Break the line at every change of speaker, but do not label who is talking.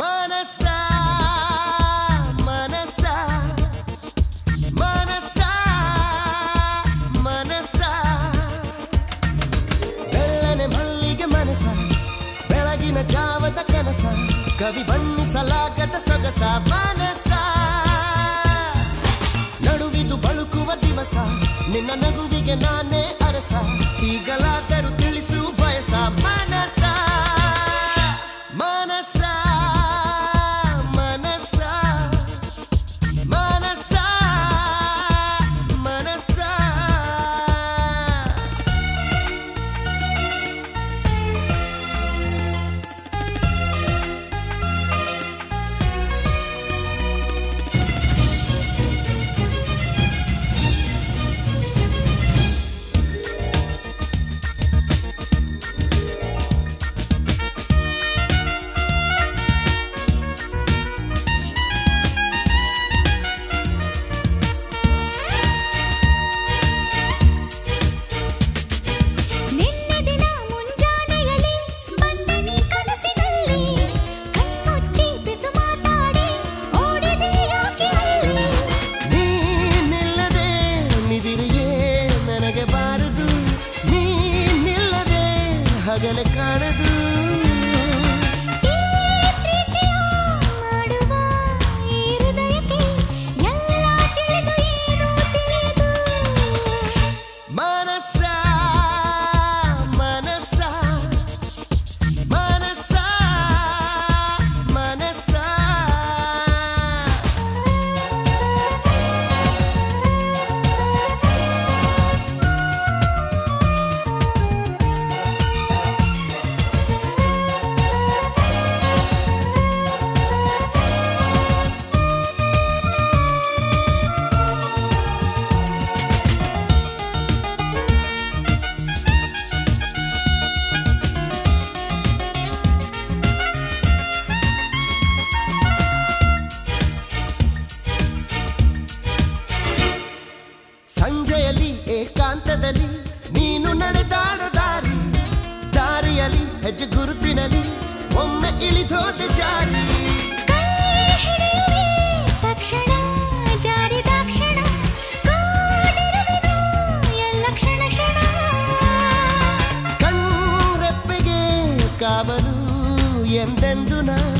ಮನಸ ಮನಸ ಮನಸ ಮನಸ ಬೆಳ್ಳನೆ ಮಲ್ಲಿಗೆ ಮನಸ ಬೆಳಗಿನ ಜಾವದ ಕೆಲಸ ಕವಿ ಬಣ್ಣಿಸಲಾಗದ ಸೊಗಸ ಮನಸ ನಡುವಿದು ಬಳುಕುವ ದಿವಸ ನಿನ್ನ ನಗುವಿಗೆ ನಾನೇ ಅರಸ ಈಗಲಾದರೂ ತಿಳಿಸು ಬಯಸ ಮನಸ ಮನಸ ಮನಸ ಮನಸ ಮನಸ
ನಿನ್ನೆ ದಿನ ಮುಂಜಾನೆಯಲ್ಲಿ ಬಂದನಿ ಕನಸಿನಲ್ಲಿ ಕಣ್ಮುಚ್ಚಿ ಬಿಸು ಮಾತಾಡಿ ಓಡಿದೆ ಯಾಕೆ ಅಲ್ಲಿ
ನೀನಿಲ್ಲದೆ ನಿದಿರೆಯೇ ನನಗೆ ಬಾರದು ನೀನಿಲ್ಲದೆ ಹಗಲ ಕಾಣದು
ಈ ಪ್ರೀತಿಯ ಮಾಡುವ ಈ ಹೃದಯಕ್ಕೆ ಎಲ್ಲ ತಿಳಿದು ಏನು ತಿಳಿದು
ಮನಸ ಮನಸ ಮನಸ ಮನಸ ಸಂಜೆಯಲ್ಲಿ ಏಕಾಂತದಲ್ಲಿ ನೀನು ನಡೆದಾಡೋ ದಾರಿ ದಾರಿಯಲ್ಲಿ ಹೆಜ್ಜೆ ಗುರುತಿನಲ್ಲಿ ಒಮ್ಮೆ ಇಳಿದೋದ ಜಾರಿ
ಕೈ ಹಿಡಿಯುವೆ ತಕ್ಷಣ ಜಾರಿದಾಕ್ಷಣ ಕಾಡಿರುವೆನು ಎಲ್ಲ ಕ್ಷಣ ಕ್ಷಣ
ಕಣ್ರೆಪ್ಪೆಗೆ ಕಾವಲು ಎಂದೆಂದು ನಾ